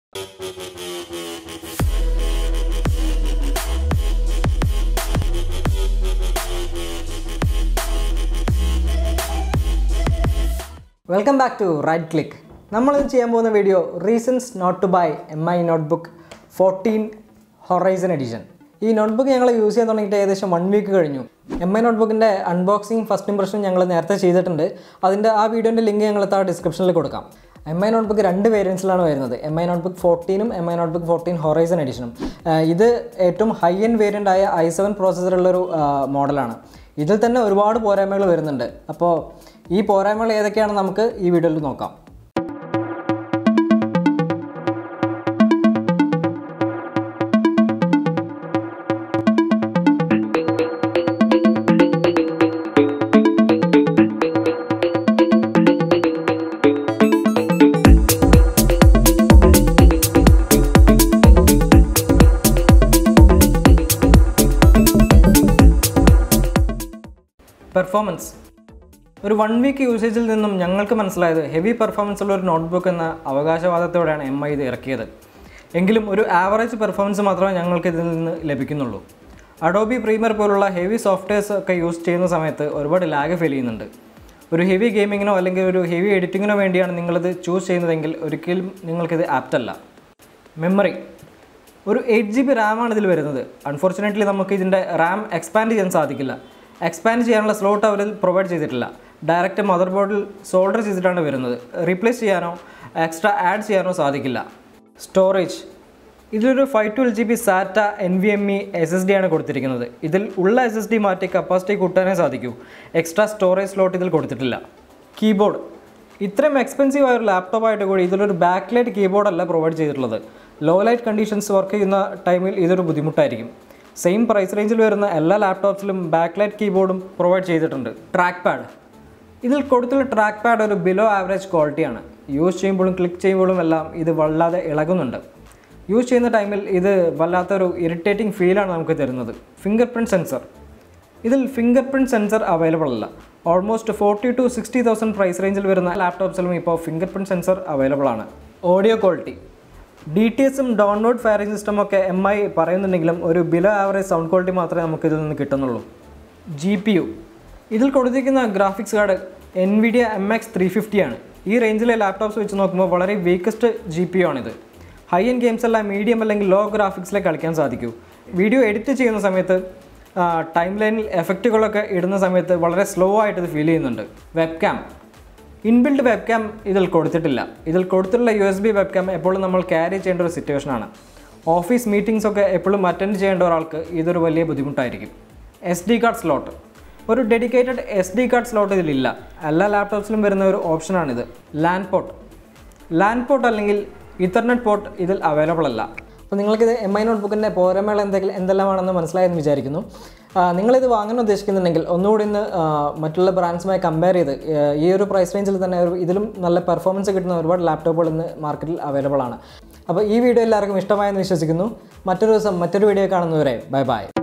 welcome back to right click നമ്മൾ ഇന്ന് ചെയ്യാൻ പോകുന്ന video reasons not to buy M I notebook fourteen horizon edition ഈ notebook ഞങ്ങൾ യൂസ് ചെയ്യാൻ തുടങ്ങിയിട്ട് ഏകദേശം വൺ വീക്ക് കഴിഞ്ഞു എം ഐ നോട്ട്ബുക്കിൻ്റെ അൺബോക്സിങ് ഫസ്റ്റ് ഇംപ്രഷൻ ഞങ്ങൾ നേരത്തെ ചെയ്തിട്ടുണ്ട് അതിൻ്റെ ആ വീഡിയോൻ്റെ ലിങ്ക് ഞങ്ങൾ താഴെ ഡിസ്ക്രിപ്ഷനിൽ കൊടുക്കാം എം ഐ നോട്ട്ബുക്ക് രണ്ട് വേരിയൻസിലാണ് വരുന്നത് എം ഐ നോട്ട്ബുക്ക് ഫോർട്ടീനും M I notebook fourteen horizon എഡിഷനും ഇത് ഏറ്റവും ഹൈ എൻഡ് വേരിയൻ്റ് ആയ ഐ സെവൻ പ്രോസസ്സറുള്ളൊരു മോഡലാണ് ഇതിൽ തന്നെ ഒരുപാട് പോരായ്മകൾ വരുന്നുണ്ട് അപ്പോൾ ഈ പോരായ്മകൾ ഏതൊക്കെയാണെന്ന് നമുക്ക് ഈ വീഡിയോയിൽ നോക്കാം പെർഫോമൻസ് ഒരു വൺ വീക്ക് യൂസേജിൽ നിന്നും ഞങ്ങൾക്ക് മനസ്സിലായത് ഹെവി പെർഫോമൻസ് ഉള്ള ഒരു നോട്ട്ബുക്ക് എന്ന അവകാശവാദത്തോടെയാണ് എം ഐ ഇത് ഇറക്കിയത് എങ്കിലും ഒരു ആവറേജ് പെർഫോമൻസ് മാത്രമേ ഞങ്ങൾക്ക് ഇതിൽ നിന്ന് ലഭിക്കുന്നുള്ളൂ അഡോബി പ്രീമിയർ പോലുള്ള ഹെവി സോഫ്റ്റ്വെയർസ് ഒക്കെ യൂസ് ചെയ്യുന്ന സമയത്ത് ഒരുപാട് ലാഗ് ഫീൽ ചെയ്യുന്നുണ്ട് ഒരു ഹെവി ഗെയിമിങ്ങിനോ അല്ലെങ്കിൽ ഒരു ഹെവി എഡിറ്റിങ്ങിനോ വേണ്ടിയാണ് നിങ്ങളിത് ചൂസ് ചെയ്യുന്നതെങ്കിൽ ഒരിക്കലും നിങ്ങൾക്കിത് ആപ്റ്റല്ല മെമ്മറി ഒരു എയ്റ്റ് ജി ബി റാമാണ് ഇതിൽ വരുന്നത് അൺഫോർച്ചുനേറ്റ്ലി നമുക്ക് ഇതിൻ്റെ റാം എക്സ്പാൻഡ് ചെയ്യാൻ സാധിക്കില്ല എക്സ്പാൻഡ് ചെയ്യാനുള്ള സ്ലോട്ട് അവർ പ്രൊവൈഡ് ചെയ്തിട്ടില്ല ഡയറക്റ്റ് മദർ ബോർഡിൽ സോൾഡർ ചെയ്തിട്ടാണ് വരുന്നത് റീപ്ലേസ് ചെയ്യാനോ എക്സ്ട്രാ ആഡ് ചെയ്യാനോ സാധിക്കില്ല സ്റ്റോറേജ് ഇതിലൊരു five twelve G B SATA N V M E S S D ആണ് കൊടുത്തിരിക്കുന്നത് ഇതിൽ ഉള്ള എസ് എസ് ഡി മാറ്റി കപ്പാസിറ്റി കൂട്ടാനേ സാധിക്കൂ എക്സ്ട്രാ സ്റ്റോറേജ് സ്ലോട്ട് ഇതിൽ കൊടുത്തിട്ടില്ല കീബോർഡ് ഇത്രയും എക്സ്പെൻസീവ് ആയ ഒരു ലാപ്ടോപ്പ് ആയിട്ട് കൂടി ഇതിലൊരു ബാക്ക് ലൈറ്റ് കീബോർഡ് അല്ല പ്രൊവൈഡ് ചെയ്തിട്ടുള്ളത് ലോ ലൈറ്റ് കണ്ടീഷൻസ് വർക്ക് ചെയ്യുന്ന ടൈമിൽ ഇതൊരു ബുദ്ധിമുട്ടായിരിക്കും സെയിം പ്രൈസ് റേഞ്ചിൽ വരുന്ന എല്ലാ ലാപ്ടോപ്സിലും ബാക്ക് ലൈറ്റ് കീബോർഡും പ്രൊവൈഡ് ചെയ്തിട്ടുണ്ട് ട്രാക്ക് പാഡ് ഇതിൽ കൊടുത്തുള്ള ട്രാക്ക് പാഡ് ഒരു ബിലോ ആവറേജ് ക്വാളിറ്റിയാണ് യൂസ് ചെയ്യുമ്പോഴും ക്ലിക്ക് ചെയ്യുമ്പോഴും എല്ലാം ഇത് വല്ലാതെ ഇളകുന്നുണ്ട് യൂസ് ചെയ്യുന്ന ടൈമിൽ ഇത് വല്ലാത്തൊരു ഇറിറ്റേറ്റിംഗ് ഫീലാണ് നമുക്ക് തരുന്നത് ഫിംഗർ പ്രിൻറ്റ് സെൻസർ ഇതിൽ ഫിംഗർ പ്രിൻറ്റ് സെൻസർ അവൈലബിൾ അല്ല almost forty to sixty thousand price റേഞ്ചിൽ വരുന്ന ലാപ്ടോപ്സിലും ഇപ്പോൾ ഫിംഗർ പ്രിൻറ്റ് സെൻസർ അവൈലബിൾ ആണ് ഓഡിയോ ക്വാളിറ്റി ഡി ടി എസും ഡൗൺലോഡ് ഫയറിംഗ് സിസ്റ്റം ഒക്കെ എം ഐ പറയുന്നുണ്ടെങ്കിലും ഒരു ബിലോ ആവറേജ് സൗണ്ട് ക്വാളിറ്റി മാത്രമേ നമുക്ക് ഇതിൽ നിന്ന് കിട്ടുന്നുള്ളൂ ജി പി യു ഇതിൽ കൊടുത്തിരിക്കുന്ന graphics card Nvidia M X three fifty ആണ് ഈ റേഞ്ചിലെ ലാപ്ടോപ്സ് വെച്ച് നോക്കുമ്പോൾ വളരെ വീക്കസ്റ്റ് ജി പി യു ആണിത് ഹൈ എൻഡ് ഗെയിംസ് എല്ലാം മീഡിയം അല്ലെങ്കിൽ ലോ ഗ്രാഫിക്സിലേക്ക് കളിക്കാൻ സാധിക്കൂ വീഡിയോ എഡിറ്റ് ചെയ്യുന്ന സമയത്ത് ടൈം ലൈനിൽ എഫക്റ്റുകളൊക്കെ ഇടുന്ന സമയത്ത് വളരെ സ്ലോ ആയിട്ട് ഇത് ഫീൽ ചെയ്യുന്നുണ്ട് web cam inbuilt web cam ഇതിൽ കൊടുത്തിട്ടില്ല ഇതിൽ കൊടുത്തിട്ടുള്ള U S B web cam എപ്പോഴും നമ്മൾ ക്യാരി ചെയ്യേണ്ട ഒരു സിറ്റുവേഷനാണ് ഓഫീസ് മീറ്റിംഗ്സ് ഒക്കെ എപ്പോഴും അറ്റൻഡ് ചെയ്യേണ്ട ഒരാൾക്ക് ഇതൊരു വലിയ ബുദ്ധിമുട്ടായിരിക്കും എസ് ഡി കാർഡ് സ്ലോട്ട് ഒരു dedicated S D card slot ഇതിലില്ല എല്ലാ ലാപ്ടോപ്സിലും വരുന്ന ഒരു ഓപ്ഷനാണിത് ലാൻഡ് പോർട്ട് ലാൻഡ് പോർട്ട് അല്ലെങ്കിൽ ഇത്തർനെറ്റ് പോർട്ട് ഇതിൽ അവൈലബിൾ അല്ല അപ്പോൾ നിങ്ങൾക്കിത് എം ഐ നോട്ട്ബുക്കിൻ്റെ പോരമേള എന്തെങ്കിലും എന്തെല്ലാമാണെന്ന് മനസ്സിലായെന്ന് വിചാരിക്കുന്നു ആ, നിങ്ങളിത് വാങ്ങാൻ ഉദ്ദേശിക്കുന്നുണ്ടെങ്കിൽ ഒന്നുകൂടി ഇന്ന് ആ, മറ്റുള്ള ബ്രാൻഡ്സുമായി കമ്പയർ ചെയ്ത് ആ, ഈ ഒരു പ്രൈസ് റേഞ്ചിൽ തന്നെ ഒരു ഇതിലും നല്ല പെർഫോമൻസ് കിട്ടുന്ന ഒരുപാട് ലാപ്ടോപ്പുകൾ ഇന്ന് മാർക്കറ്റിൽ അവൈലബിൾ ആണ് അപ്പോൾ ഈ വീഡിയോ എല്ലാവർക്കും ഇഷ്ടമായെന്ന് വിശ്വസിക്കുന്നു മറ്റൊരു ദിവസം മറ്റൊരു വീഡിയോ കാണുന്നവരെ ബൈ ബൈ